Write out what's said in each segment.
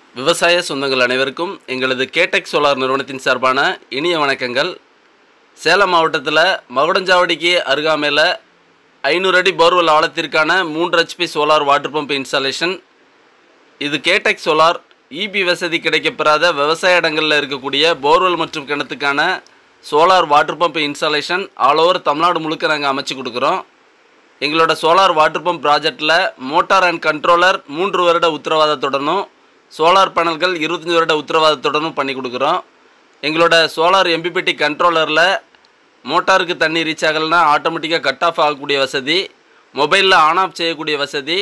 விவசாய சொந்தங்கள் அனைவருக்கும் எங்களது கேடெக் சோலார் நிறுவனத்தின் சார்பான இனிய வணக்கங்கள் சேலம் மாவட்டத்தில் மகுடஞ்சாவடிக்கு அருகாமையில் ஐநூறு அடி போர்வெல் ஆழத்திற்கான மூன்று HP solar water pump installation இது கேடெக் சோலார் இபி வசதி கிடைக்கப்பெறாத விவசாய இடங்களில் இருக்கக்கூடிய போர்வெல் மற்றும் கிணத்துக்கான solar water pump installation all over Tamil Nadu முழுக்க நாங்கள் அமைச்சு கொடுக்குறோம் எங்களோட சோலார் வாட்டர் பம்ப் ப்ராஜெக்டில் மோட்டார் அண்ட் கண்ட்ரோலர் மூன்று வருட உத்தரவாதத்துடனும் சோலார் பேனல்கள் இருபத்தஞ்சி வருட உத்தரவாதத்துடனும் பண்ணி கொடுக்குறோம் எங்களோட சோலார் எம்பிபிடி கண்ட்ரோலரில் மோட்டாருக்கு தண்ணி ரீச் ஆகலைன்னா ஆட்டோமேட்டிக்காக கட் ஆஃப் ஆகக்கூடிய வசதி மொபைலில் ஆன் ஆஃப் செய்யக்கூடிய வசதி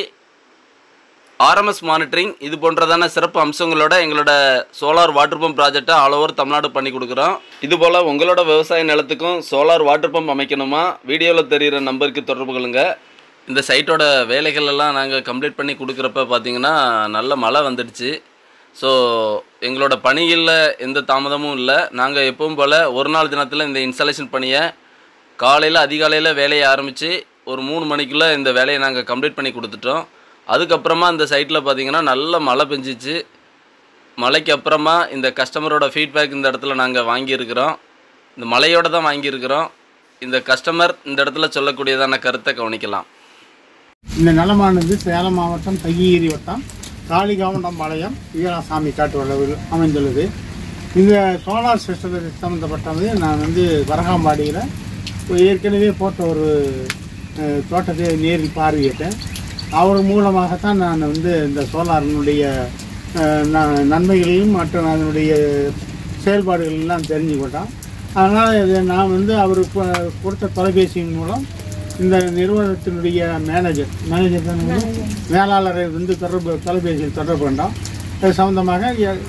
ஆர்எம்எஸ் மானிட்டரிங் இது போன்றதான சிறப்பு அம்சங்களோட எங்களோட சோலார் வாட்டர் பம்ப் ப்ராஜெக்டை ஆல் ஓவர் தமிழ்நாடு பண்ணி கொடுக்குறோம் இதுபோல் உங்களோட விவசாய நிலத்துக்கும் சோலார் வாட்டர் பம்ப் அமைக்கணுமா வீடியோவில் தெரிகிற நம்பருக்கு தொடர்பு கொள்ளுங்க இந்த சைட்டோட வேலைகள் எல்லாம் நாங்கள் கம்ப்ளீட் பண்ணி கொடுக்குறப்ப பார்த்தீங்கன்னா நல்ல மழை வந்துடுச்சு ஸோ எங்களோட பணிகளில் எந்த தாமதமும் இல்லை நாங்கள் எப்பவும் போல் ஒரு நாள் தினத்தில் இந்த இன்ஸ்டாலேஷன் பணியை காலையில் அதிகாலையில் வேலையை ஆரம்பித்து ஒரு மூணு மணிக்குள்ளே இந்த வேலையை நாங்கள் கம்ப்ளீட் பண்ணி கொடுத்துட்டோம் அதுக்கப்புறமா இந்த சைட்டில் பார்த்தீங்கன்னா நல்ல மழை பெஞ்சிச்சு மழைக்கு அப்புறமா இந்த கஸ்டமரோட ஃபீட்பேக் இந்த இடத்துல நாங்கள் வாங்கியிருக்கிறோம் இந்த மழையோடு தான் வாங்கியிருக்கிறோம் இந்த கஸ்டமர் இந்த இடத்துல சொல்லக்கூடியதான கருத்தை கவனிக்கலாம் இந்த நிலமானது சேலம் மாவட்டம் தையீரி வட்டம் காளிகாவண்டம் பாளையம் வீராசாமி காட்டு வளவில் அமைந்துள்ளது இந்த சோலார் சிஸ்டத்துக்கு சம்மந்தப்பட்டது நான் வந்து வரகாம்பாடியில் ஏற்கனவே போட்ட ஒரு அஹ், தோட்டத்தை நேரில் பார்வையிட்டேன் அவர் மூலமாகத்தான் நான் வந்து இந்த சோலாரினுடைய அஹ், ந- நன்மைகளையும் மற்றும் அதனுடைய செயல்பாடுகள் எல்லாம் தெரிஞ்சுக்கிட்டோம் அதனால் இதை நான் வந்து அவர் கொ- கொடுத்த தொலைபேசியின் மூலம் இந்த நிறுவனத்தினுடைய மேனேஜர் மேனேஜர் தான் வந்து மேலாளரை வந்து தொடர்பு தொலைபேசியில் தொடர்பு கொண்டோம் அது சம்மந்தமாக எ-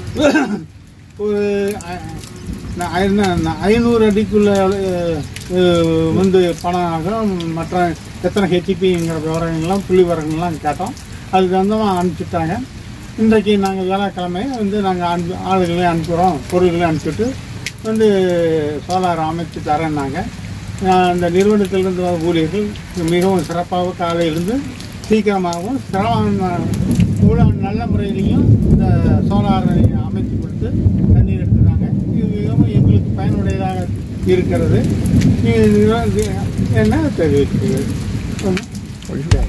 ஒரு அ- ந- ஐநூ- ந- ஐநூறு அடிக்குள்ள அஹ், அஹ், வந்து பணம் ஆகும் மற்ற எத்தனை ஹெச்பிங்கிற விவரங்கள்லாம் புள்ளி விவரங்கள்லாம் கேட்டோம் அதுக்கு தகுந்தமாக அனுப்பிச்சுட்டாங்க இன்றைக்கு நாங்கள் வியாழக்கிழமை வந்து நாங்கள் அனுப்பி ஆளுகளையும் அனுப்புகிறோம் பொருள்களையும் அனுப்பிச்சுட்டு வந்து சோலார் அமைச்சு தரேன்னாங்க நான் அந்த நிறுவனத்திலிருந்து வர ஊழியர்கள் மிகவும் சிறப்பாக காலையிலிருந்து சீக்கிரமாகவும் சிரம இவ்வளோ நல்ல முறையிலையும் இந்த சோலாரை அமைத்து கொடுத்து தண்ணீர் எடுத்துட்டாங்க இது மிகவும் எங்களுக்கு பயனுடையதாக இருக்கிறது இது என்ன தெரிவிக்கிறது